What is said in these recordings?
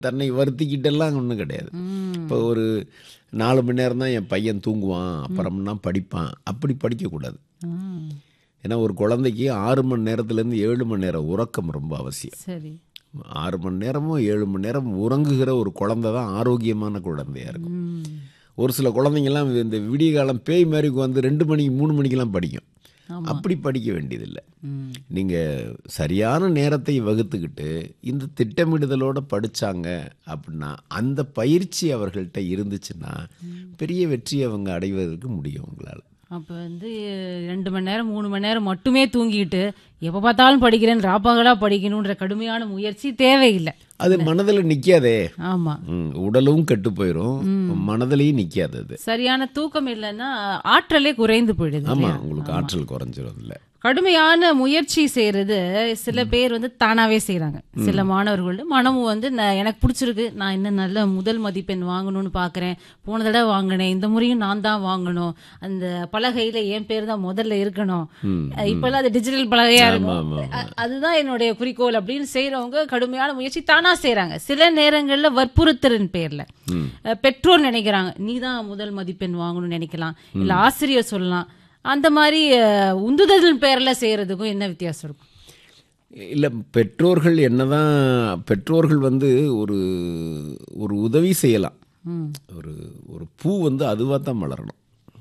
தன்னை வருத்திக்கிட்டெல்லாம் ஒன்றும் கிடையாது இப்போ ஒரு நாலு மணி நேரம் தான் என் பையன் தூங்குவான் அப்புறம்னா படிப்பான் அப்படி படிக்கக்கூடாது ம். ஏன்னா ஒரு குழந்தைக்கு ஆறு மணி நேரத்துலேருந்து ஏழு மணி நேரம் உறக்கம் ரொம்ப அவசியம் சரி ஆறு மணி நேரமும் ஏழு மணி நேரம் உறங்குகிற ஒரு குழந்தை தான் ஆரோக்கியமான குழந்தையா இருக்கும் ம். ஒரு சில குழந்தைங்கெல்லாம் இந்த விடிய காலம் பேய் மாதிரி வந்து ரெண்டு மணிக்கு மூணு மணிக்கெல்லாம் படிக்கும் அப்படி படிக்க வேண்டியதில்லை ம். நீங்கள் சரியான நேரத்தை வகுத்துக்கிட்டு இந்த திட்டமிடுதலோடு படித்தாங்க அப்படின்னா அந்த பயிற்சி அவர்கள்ட்ட இருந்துச்சுன்னா பெரிய வெற்றி அவங்க அடைவதற்கு முடியும் உங்களால் அப்போ வந்து ரெண்டு மணி நேரம் மூணு மணி நேரம் மட்டுமே தூங்கிட்டு எப்போ பார்த்தாலும் படிக்கிறேன் ராப்பகலா படிக்கணுன்ற கடுமையான முயற்சி தேவையில்லை அது மனதில் நிற்காதே ஆமா உடலும் கெட்டு போயிடும் மனதிலையும் நிற்காது அது சரியான தூக்கம் இல்லைன்னா ஆற்றலே குறைந்து போயிடுது ஆமாம் உங்களுக்கு ஆற்றல் குறைஞ்சிரும் இல்லை கடுமையான முயற்சி செய்யறது சில பேர் வந்து தானாவே செய்றாங்க சில மாணவர்கள் மனமும் வந்து நான் எனக்கு பிடிச்சிருக்கு நான் இன்னும் நல்ல முதல் மதிப்பெண் வாங்கணும்னு பாக்குறேன் போன தடவை வாங்கினேன் இந்த முறையும் நான் தான் வாங்கணும் அந்த பலகையில என் பேர் தான் முதல்ல இருக்கணும் இப்பெல்லாம் அது டிஜிட்டல் பலகையா இருக்கும் அ- அதுதான் என்னுடைய குறிக்கோள் அப்படின்னு செய்றவங்க கடுமையான முயற்சி தானா செய்றாங்க சில நேரங்கள்ல வற்புறுத்தலின் பேர்ல அஹ், பெற்றோர் நினைக்கிறாங்க நீ தான் முதல் மதிப்பெண் வாங்கணும்னு நினைக்கலாம் இல்ல ஆசிரியர் சொல்லலாம் அந்த மாதிரி அஹ், உந்துதலின் பேர்ல செய்யறதுக்கும் என்ன வித்தியாசம் இருக்கும் இல்லை பெற்றோர்கள் என்னதான் பெற்றோர்கள் வந்து ஒரு ஒரு உதவி செய்யலாம் ஒரு ஒரு பூ வந்து அதுவாக தான் மலரணும்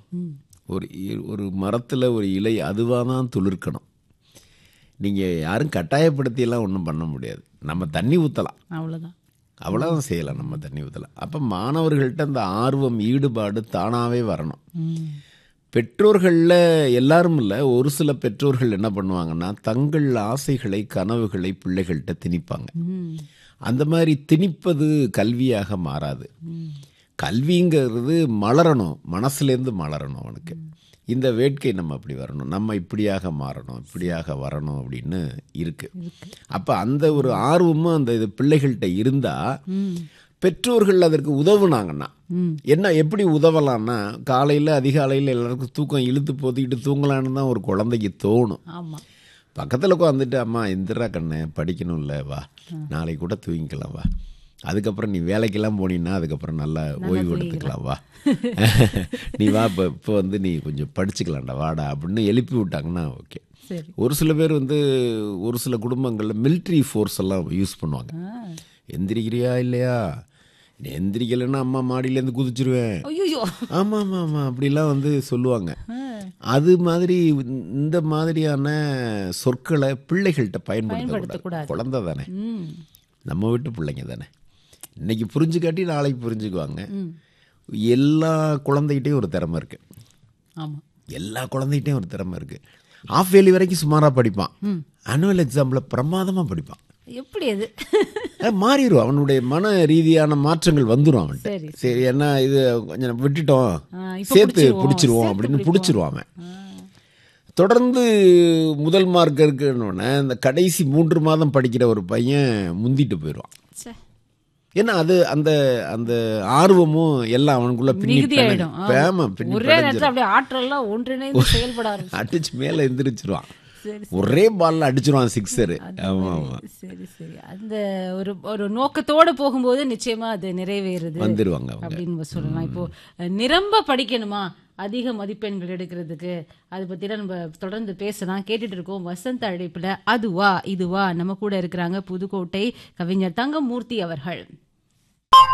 ஒரு இ- ஒரு மரத்தில் ஒரு இலை அதுவாக தான் துளிர்க்கணும் நீங்கள் யாரும் கட்டாயப்படுத்தியெல்லாம் ஒன்றும் பண்ண முடியாது நம்ம தண்ணி ஊற்றலாம் அவ்வளவுதான் அவ்வளோதான் செய்யலாம் நம்ம தண்ணி ஊற்றலாம் அப்போ மாணவர்கள்ட்ட அந்த ஆர்வம் ஈடுபாடு தானாகவே வரணும் பெற்றோர்களில் எல்லாரும் இல்லை ஒரு சில பெற்றோர்கள் என்ன பண்ணுவாங்கன்னா தங்கள் ஆசைகளை கனவுகளை பிள்ளைகள்கிட்ட திணிப்பாங்க அந்த மாதிரி திணிப்பது கல்வியாக மாறாது கல்விங்கிறது மலரணும் மனசுலேருந்து மலரணும் அவனுக்கு இந்த வேட்கை நம்ம அப்படி வரணும் நம்ம இப்படியாக மாறணும் இப்படியாக வரணும் அப்படின்னு இருக்கு அப்போ அந்த ஒரு ஆர்வமும் அந்த இது பிள்ளைகள்கிட்ட இருந்தால் பெற்றோர்கள் அதற்கு உதவுனாங்கன்னா என்ன எப்படி உதவலாம்னா காலையில் அதிகாலையில் எல்லாருக்கும் தூக்கம் இழுத்து போத்திக்கிட்டு தூங்கலான்னு தான் ஒரு குழந்தைக்கு தோணும் ஆமா பக்கத்தில் உட்காந்துட்டு அம்மா இந்திரா கண்ணு படிக்கணும்ல வா நாளைக்கு கூட தூங்கிக்கலாம் வா அதுக்கப்புறம் நீ வேலைக்கெல்லாம் போனீன்னா அதுக்கப்புறம் நல்லா ஓய்வு எடுத்துக்கலாம் வா நீ வா இப்போ இப்போ வந்து நீ கொஞ்சம் படிச்சுக்கலாம்டா வாடா அப்படின்னு எழுப்பி விட்டாங்கன்னா ஓகே சரி ஒரு சில பேர் வந்து ஒரு சில குடும்பங்களில் military ஃபோர்ஸ் எல்லாம் யூஸ் பண்ணுவாங்க எந்திரிக்கிறியா இல்லையா நீ எந்திரிக்கலைன்னா அம்மா மாடியிலேருந்து குதிச்சிருவேன் ஐயோ ஆமாம் ஆமாம் ஆமாம் அப்படிலாம் வந்து சொல்லுவாங்க அது மாதிரி இந்த மாதிரியான சொற்களை பிள்ளைகள்கிட்ட பயன்படுத்தக்கூடாது பயன்படுத்தக்கூடாது. குழந்தை தானே ம் நம்ம வீட்டு பிள்ளைங்க தானே இன்னைக்கு புரிஞ்சுக்காட்டி நாளைக்கு புரிஞ்சுக்குவாங்க எல்லா குழந்தைகிட்டையும் ஒரு திறமை இருக்கு ஆமா எல்லா குழந்தைகிட்டையும் ஒரு திறமை இருக்கு ஆஃப் இயர்லி வரைக்கும் சுமாராக படிப்பான் ஆனுவல் எக்ஸாமில் பிரமாதமாக படிப்பான் எப்படி அது அது மாறிடும் அவனுடைய மன ரீதியான மாற்றங்கள் வந்துடும் அவன்கிட்ட சரி, சரி என்ன இது கொஞ்சம் விட்டுட்டோம் ஆ, இப்ப சேர்த்து பிடிச்சிருவோம், பிடிச்சிருவோம் சேர்த்து அப்படின்னு பிடிப்போம். பிடிச்சிருவான் அவன் தொடர்ந்து முதல் மார்க் இருக்குன்னு இந்த கடைசி மூன்று மாதம் படிக்கிற ஒரு பையன் முந்திட்டு போயிடுவான் ச்சே. ஏன்னா அது அந்த அந்த ஆர்வமும் எல்லாம் அவனுக்குள்ள பின்னி மிகுதி ஆயிடும் ஆ. பேம பின்னி ஒரே நேரத்துல அப்படியே ஆற்றல்லாம் ஒன்றிணைந்து செயல்பட ஆரம்பிச்சு அடிச்சு மேலே எந்திரிச்சிருவான் சரி ஒரே பால்ல அடிச்சிருவான் சிக்ஸரு ஆமா ஆமா சரி சரி அந்த ஒரு ஒரு நோக்கத்தோட போகும்போது நிச்சயமா அது நிறைவேறுது வந்துருவாங்க அவங்க அப்படின்னு நம்ம சொல்லலாம் இப்போ அஹ், நிரம்ப படிக்கணுமா அதிக மதிப்பெண்கள் எடுக்கிறதுக்கு அதை பத்திலாம் நம்ம தொடர்ந்து பேசலாம் கேட்டுட்டு இருக்கோம் வசந்த அழைப்புல அதுவா இதுவா நம்ம கூட இருக்கிறாங்க புதுக்கோட்டை கவிஞர் தங்கமூர்த்தி அவர்கள்